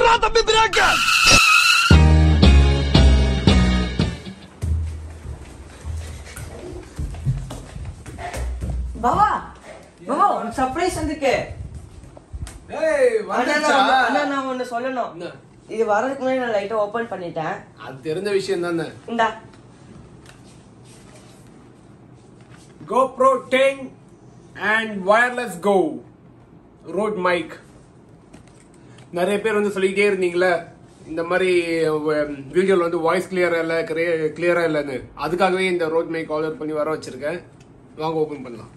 போடுறா தம்பி பிரேக்க பாவா பாவா ஒரு சர்ப்ரைஸ் வந்திருக்கு ஏய் அண்ணா வந்துச்சா நான் அண்ணா நான் ஒன்னு சொல்லணும் என்ன? இது வரதுக்கு முன்னாடி நான் லைட்டா ஓபன் பண்ணிட்டேன் அது தெரிஞ்ச விஷயம் தானே இந்தா GoPro 10 and wireless go Rode mic நிறைய பேர் வந்து சொல்லிக்கிட்டே இருந்தீங்களே இந்த மாதிரி வீடியோவில் வந்து வாய்ஸ் கிளியராக இல்லை கிளியராக இல்லைன்னு அதுக்காகவே இந்த ரோட் மைக் ஆர்டர் பண்ணி வர வச்சிருக்கேன் வாங்க ஓப்பன் பண்ணலாம்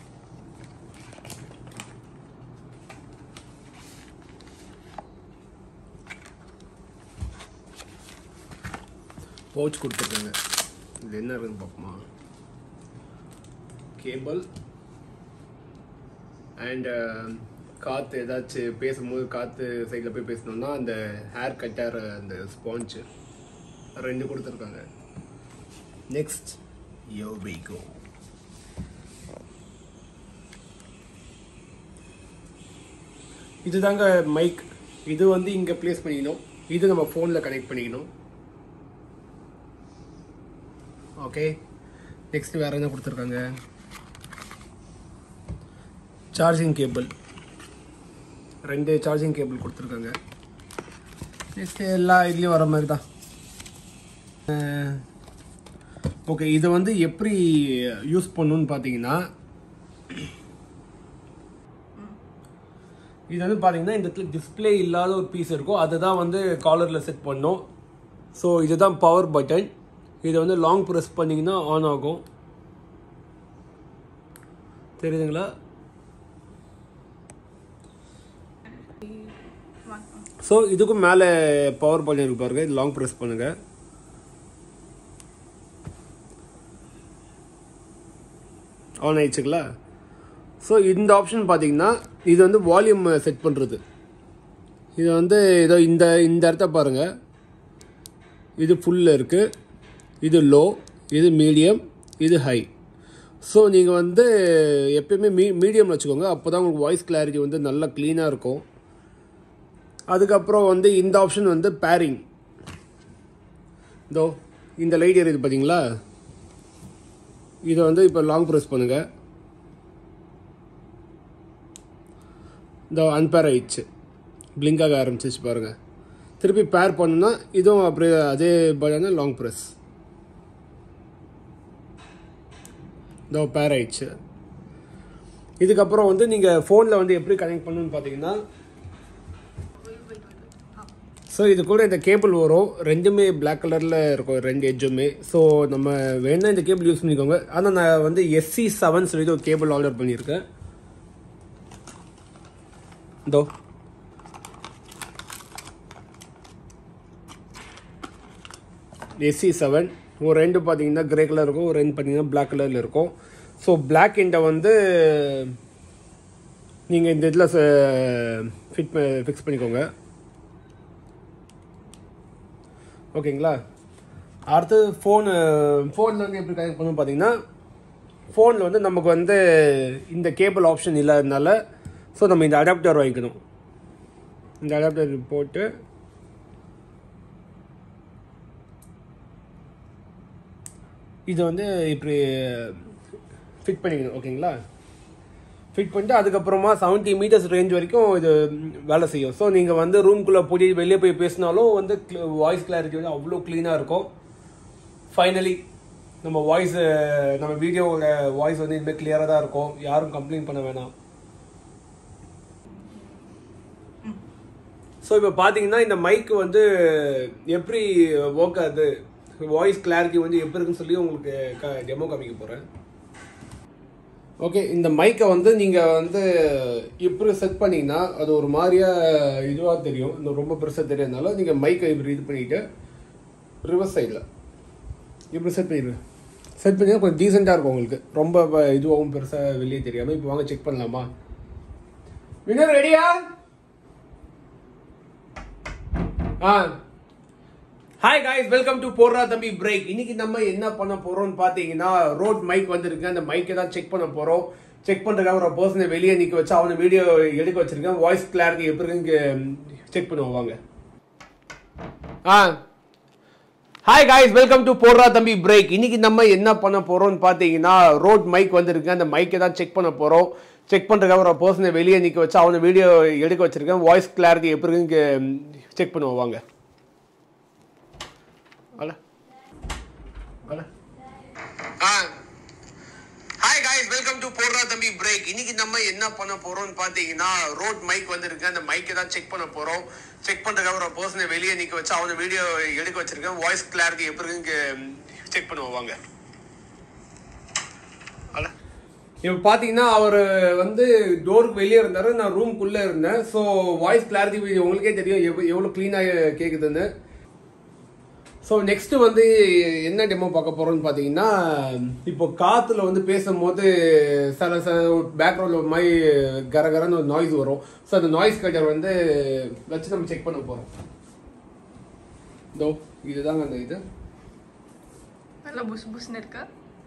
பவுச் கொடுத்துருக்காங்க இது என்ன இருக்குன்னு பார்ப்போமா கேபிள் அண்ட் காற்று ஏதாச்சும் பேசும்போது காற்று சைடில் போய் பேசணும்னா அந்த ஹேர் கட்டர் அந்த ஸ்பாஞ்சு ரெண்டு கொடுத்துருக்காங்க நெக்ஸ்ட் யோ வி கோ இதுதாங்க மைக் இது வந்து இங்கே ப்ளேஸ் பண்ணிக்கணும் இது நம்ம ஃபோனில் கனெக்ட் பண்ணிக்கணும் ஓகே நெக்ஸ்ட் வேறு என்ன கொடுத்துருக்காங்க சார்ஜிங் கேபிள் ரெண்டு சார்ஜிங் கேபிள் கொடுத்துருக்காங்க நெக்ஸ்ட் எல்லா இதுலேயும் வர மாதிரி தான் ஓகே இதை வந்து எப்படி யூஸ் பண்ணணும்னு பார்த்தீங்கன்னா இது வந்து பார்த்தீங்கன்னா இந்த இடத்துல டிஸ்பிளே இல்லாத ஒரு பீஸ் இருக்கும் அதுதான் வந்து காலரில் செட் பண்ணோம் ஸோ இதுதான் பவர் பட்டன் இதை வந்து லாங் ப்ரெஸ் பண்ணிங்கன்னா ஆன் ஆகும் தெரியுதுங்களா ஸோ இதுக்கும் மேலே பவர் பட்டன் இருக்கு பாருங்க இது லாங் ப்ரெஸ் பண்ணுங்க ஆன் ஆயிடுச்சுங்களா ஸோ இந்த ஆப்ஷன் பார்த்தீங்கன்னா இது வந்து வால்யூம் செட் பண்ணுறது இது வந்து இதோ இந்த இந்த இடத்த பாருங்கள் இது ஃபுல்லில் இருக்குது இது லோ இது மீடியம் இது ஹை ஸோ நீங்கள் வந்து எப்பயுமே மீ மீடியமில் வச்சுக்கோங்க அப்போ தான் உங்களுக்கு வாய்ஸ் கிளாரிட்டி வந்து நல்லா க்ளீனாக இருக்கும் அதுக்கப்புறம் வந்து இந்த ஆப்ஷன் வந்து பேரிங் இதோ இந்த லைட் எரியுது பார்த்தீங்களா இதை வந்து இப்போ லாங் ப்ரெஸ் பண்ணுங்கள் இந்த அன்பேர் ஆயிடுச்சு blink ஆக ஆரம்பிச்சிச்சு பாருங்கள் திருப்பி பேர் பண்ணுனா இதுவும் அப்படியே அதே பட்டன லாங் ப்ரெஸ் இதோ பேர் ஆயிடுச்சு இதுக்கப்புறம் வந்து நீங்கள் ஃபோனில் வந்து எப்படி கனெக்ட் பண்ணணும்னு பார்த்தீங்கன்னா ஸோ இது கூட இந்த கேபிள் வரும் ரெண்டுமே பிளாக் கலரில் இருக்கும் ரெண்டு எட்ஜுமே ஸோ நம்ம வேணால் இந்த கேபிள் யூஸ் பண்ணிக்கோங்க ஆனால் நான் வந்து எஸ்சி செவன் சொல்லிட்டு ஒரு கேபிள் ஆர்டர் பண்ணியிருக்கேன் இதோ எஸ்சி செவன் ஒரு ரெண்டு பார்த்தீங்கன்னா கிரே கலர் இருக்கும் ஒரு ரெண்டு பார்த்தீங்கன்னா பிளாக் கலரில் இருக்கும் ஸோ பிளாக் எண்டை வந்து நீங்கள் இந்த இதில் ஃபிட் ஃபிக்ஸ் பண்ணிக்கோங்க ஓகேங்களா அடுத்து ஃபோனு ஃபோனில் வந்து எப்படி கனெக்ட் பண்ணணும் பார்த்தீங்கன்னா ஃபோனில் வந்து நமக்கு வந்து இந்த கேபிள் ஆப்ஷன் இல்லாததுனால ஸோ நம்ம இந்த அடாப்டர் வாங்கிக்கணும் இந்த அடாப்டர் போட்டு இது வந்து இப்படி ஃபிட் பண்ணிக்கணும் ஓகேங்களா ஃபிட் பண்ணிட்டு அதுக்கப்புறமா செவன்ட்டி மீட்டர்ஸ் ரேஞ்ச் வரைக்கும் இது வேலை செய்யும் ஸோ நீங்கள் வந்து ரூம்குள்ளே போய் வெளியே போய் பேசினாலும் வந்து வாய்ஸ் கிளாரிட்டி வந்து அவ்வளோ க்ளீனாக இருக்கும் ஃபைனலி நம்ம வாய்ஸ் நம்ம வீடியோவோட வாய்ஸ் வந்து இனிமேல் கிளியராக தான் இருக்கும் யாரும் கம்ப்ளைண்ட் பண்ண வேணாம் ஸோ இப்போ பார்த்தீங்கன்னா இந்த மைக் வந்து எப்படி ஒர்க் ஆகுது வாய்ஸ் கிளாரிட்டி வந்து எப்படி இருக்குன்னு சொல்லி உங்களுக்கு க டெமோ காமிக்க போகிறேன் ஓகே இந்த மைக்கை வந்து நீங்கள் வந்து இப்படி செட் பண்ணீங்கன்னா அது ஒரு மாதிரியா இதுவாக தெரியும் இந்த ரொம்ப பெருசாக தெரியாதனால நீங்கள் மைக்கை இப்படி இது பண்ணிட்டு ரிவர்ஸ் சைடில் இப்படி செட் பண்ணிடுங்க செட் பண்ணிங்கன்னா கொஞ்சம் டீசெண்டாக இருக்கும் உங்களுக்கு ரொம்ப ப- இதுவாகவும் பெருசாக வெளியே தெரியாமல் இப்போ வாங்க செக் பண்ணலாமா வினர் ரெடியா ah hi guys welcome to போடுறா தம்பி பிரேக் இன்னைக்கு நம்ம என்ன பண்ண போறோம்னு பாத்தீங்கன்னா ரோட் மைக் வந்திருக்கு அந்த மைக்கை தான் செக் பண்ண போறோம் செக் பண்றதுக்காக ஒரு பர்சனை வெளியே நிக்க வச்சு அவனை வீடியோ எடுக்க வச்சிருக்கேன் வாய்ஸ் கிளாரிட்டி எப்படி இருக்கு செக் பண்ணுவோம் வாங்க ah hi guys welcome to போடுறா தம்பி பிரேக் இன்னைக்கு நம்ம என்ன பண்ண போறோம்னு பார்த்தீங்கன்னா ரோட் மைக் வந்திருக்கு அந்த மைக்கை தான் செக் பண்ண போறோம் செக் பண்ணுறதுக்காக ஒரு பர்சனை வெளியே நிற்க வச்சு அவனை வீடியோ எடுக்க வச்சிருக்கேன் வாய்ஸ் கிளாரிட்டி எப்படி இருக்குன்னு செக் பண்ணுவோம் வாங்க அல அல ah hi guys welcome to போடுறா தம்பி பிரேக் இன்னைக்கு நம்ம என்ன பண்ண போறோம்னு பார்த்தீங்கன்னா ரோட் மைக் வந்திருக்கு அந்த மைக்கை தான் செக் பண்ண போறோம் செக் பண்றதுக்காக ஒரு பர்சனை வெளியே நிற்க வச்சு அவனை வீடியோ எடுக்க வச்சிருக்கேன் வாய்ஸ் கிளாரிட்டி எப்படி இருக்குன்னு செக் பண்ணுவோம் வாங்க அல இப்போ பார்த்தீங்கன்னா அவர் வந்து டோருக்கு வெளியே இருந்தார் நான் ரூம்குள்ளே இருந்தேன் ஸோ வாய்ஸ் கிளாரிட்டி உங்களுக்கே தெரியும் எவ்வளோ எவ்வளோ க்ளீனாக கேட்குதுன்னு ஸோ நெக்ஸ்ட் வந்து என்ன டெமோ பார்க்க போறோம்னு பார்த்தீங்கன்னா இப்போ காத்துல வந்து பேசும்போது சில சில பேக்ரவுண்டில் ஒரு மாதிரி கரகரன்னு ஒரு நாய்ஸ் வரும் ஸோ அந்த நாய்ஸ் கட்டர் வந்து வச்சு நம்ம செக் பண்ண போறோம் இதோ இதுதாங்க அந்த இது நல்லா புஸ் புஸ்னு இருக்கா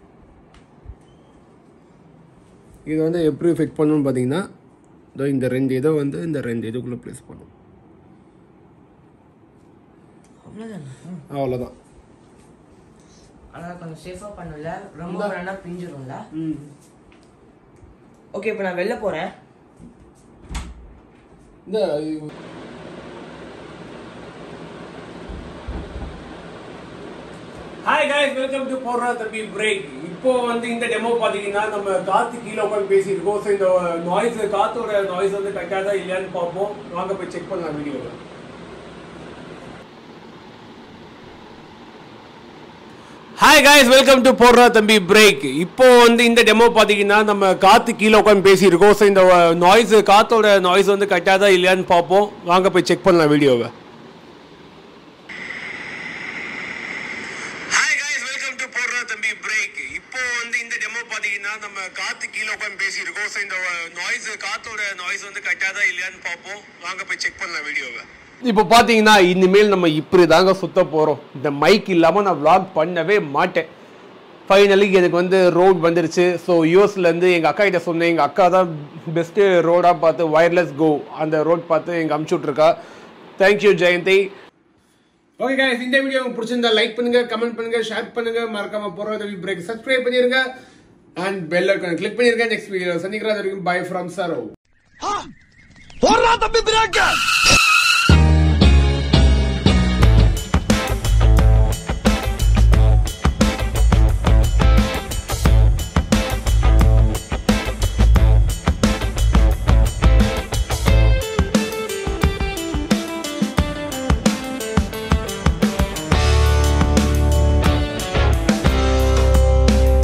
இது வந்து எப்படி ஃபிட் பண்ணணும்னு பார்த்தீங்கன்னா இதோ இந்த ரெண்டு இதை வந்து இந்த ரெண்டு இதுக்குள்ளே ப்ளேஸ் பண்ணும் அவ்வளோதானே அவ்வளோதான் ஆனால் கொஞ்சம் சேஃபாக பண்ணல ரொம்ப வேணா பிஞ்சிரும்ல ம் ஓகே இப்போ நான் வெளில போகிறேன் இந்த ஹாய் காய்ஸ் வெல்கம் டு போடுறா தம்பி பிரேக் இப்போ வந்து இந்த டெமோ பார்த்தீங்கன்னா நம்ம காத்து கீழே உட்காந்து பேசியிருக்கோம் ஸோ இந்த நாய்ஸ் காத்தோட நாய்ஸ் வந்து கட்டாதா இல்லையான்னு பார்ப்போம் வாங்க போய் செக் பண்ணலாம் வீடியோவில் ஹாய் காய்ஸ் வெல்கம் டு போடுறா தம்பி பிரேக் இப்போ வந்து இந்த டெமோ பார்த்தீங்கன்னா நம்ம காத்து கீழே உட்காந்து பேசியிருக்கோம் ஸோ இந்த நாய்ஸ் காத்தோட நாய்ஸ் வந்து கட்டாதா இல்லையான்னு பார்ப்போம் வாங்க போய் செக் பண்ணலாம் வீடியோவை ஹாய் காய்ஸ் வெல்கம் டு போடுறா தம்பி பிரேக் இப்போ வந்து இந்த டெமோ பார்த்தீங்கன்னா நம்ம காத்து கீழே உட்காந்து பேசியிருக்கோம் ஸோ இந்த நாய்ஸ் காத்தோட நாய்ஸ் வந்து கட்டாதா இல்லையான்னு பார்ப்போம் வாங்க போய் செக் பண்ணலாம் வீடியோவை இப்போ பார்த்தீங்கன்னா இனிமேல் நம்ம இப்படி தாங்க சுத்த போகிறோம் இந்த மைக் இல்லாமல் நான் vlog பண்ணவே மாட்டேன் ஃபைனலி எனக்கு வந்து ரோட் வந்துருச்சு ஸோ யூஎஸ்லேருந்து எங்கள் அக்கா கிட்ட சொன்னேன் எங்கள் அக்கா தான் பெஸ்ட்டு ரோடாக பார்த்து வயர்லெஸ் கோ அந்த ரோட் பார்த்து எங்கள் அமுச்சு விட்ருக்கா தேங்க்யூ ஜெயந்தி ஓகே guys இந்த வீடியோ உங்களுக்கு பிடிச்சிருந்தா லைக் பண்ணுங்க கமெண்ட் பண்ணுங்க ஷேர் பண்ணுங்க மறக்காம போற பிரேக் சப்ஸ்கிரைப் பண்ணிருங்க அண்ட் பெல் ஐக்கான் கிளிக் பண்ணிருங்க நெக்ஸ்ட் வீடியோ சந்திக்கிறா வரைக்கும் பை ஃப்ரம் சரோ போடுறா தம்பி பிரேக்க